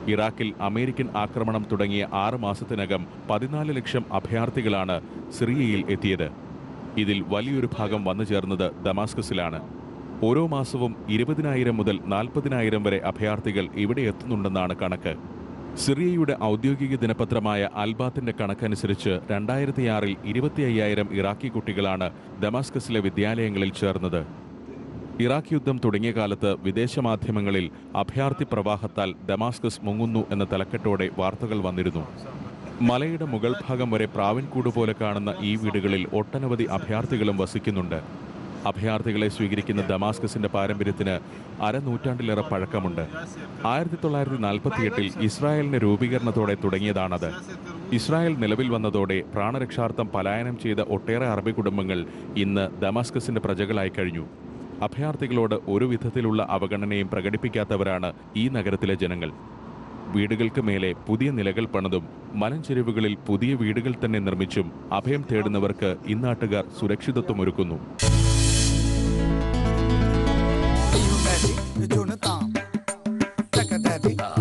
ഇറാഖിൽ അമേരിക്കൻ ആക്രമണം തുടങ്ങിയ ആറ് മാസത്തിനകം പതിനാല് ലക്ഷം അഭയാർത്ഥികളാണ് സിറിയയിൽ എത്തിയത് ഇതിൽ വലിയൊരു ഭാഗം വന്നു ചേർന്നത് ദമാസ്കസിലാണ് ഓരോ മാസവും ഇരുപതിനായിരം മുതൽ നാൽപ്പതിനായിരം വരെ അഭയാർത്ഥികൾ ഇവിടെ എത്തുന്നുണ്ടെന്നാണ് കണക്ക് സിറിയയുടെ ഔദ്യോഗിക ദിനപത്രമായ അൽബാത്തിന്റെ കണക്കനുസരിച്ച് രണ്ടായിരത്തിയാറിൽ ഇരുപത്തി അയ്യായിരം ഇറാഖി കുട്ടികളാണ് ദമാസ്കസിലെ വിദ്യാലയങ്ങളിൽ ചേർന്നത് ഇറാഖ് യുദ്ധം തുടങ്ങിയ കാലത്ത് വിദേശ മാധ്യമങ്ങളിൽ അഭയാർത്ഥി പ്രവാഹത്താൽ ദമാസ്കസ് മുങ്ങുന്നു എന്ന തലക്കെട്ടോടെ വാർത്തകൾ വന്നിരുന്നു മലയുടെ മുകൾ ഭാഗം വരെ പ്രാവിൻകൂട് പോലെ കാണുന്ന ഈ വീടുകളിൽ ഒട്ടനവധി അഭയാർത്ഥികളും വസിക്കുന്നുണ്ട് അഭയാർത്ഥികളെ സ്വീകരിക്കുന്ന ദമാസ്കസിന്റെ പാരമ്പര്യത്തിന് അരനൂറ്റാണ്ടിലേറെ പഴക്കമുണ്ട് ആയിരത്തി തൊള്ളായിരത്തി നാൽപ്പത്തിയെട്ടിൽ ഇസ്രായേലിന്റെ രൂപീകരണത്തോടെ തുടങ്ങിയതാണത് ഇസ്രായേൽ നിലവിൽ വന്നതോടെ പ്രാണരക്ഷാർത്ഥം പലായനം ചെയ്ത ഒട്ടേറെ അറബി കുടുംബങ്ങൾ ഇന്ന് ദമാസ്കസിന്റെ പ്രജകളായി കഴിഞ്ഞു അഭയാർത്ഥികളോട് ഒരു വിധത്തിലുള്ള അവഗണനയും പ്രകടിപ്പിക്കാത്തവരാണ് ഈ നഗരത്തിലെ ജനങ്ങൾ വീടുകൾക്ക് മേലെ പുതിയ നിലകൾ പണിതും മലഞ്ചെരുവുകളിൽ പുതിയ വീടുകൾ തന്നെ നിർമ്മിച്ചും അഭയം തേടുന്നവർക്ക് ഇന്നാട്ടുകാർ സുരക്ഷിതത്വമൊരുക്കുന്നു You ready? You tune it down. Take a daddy.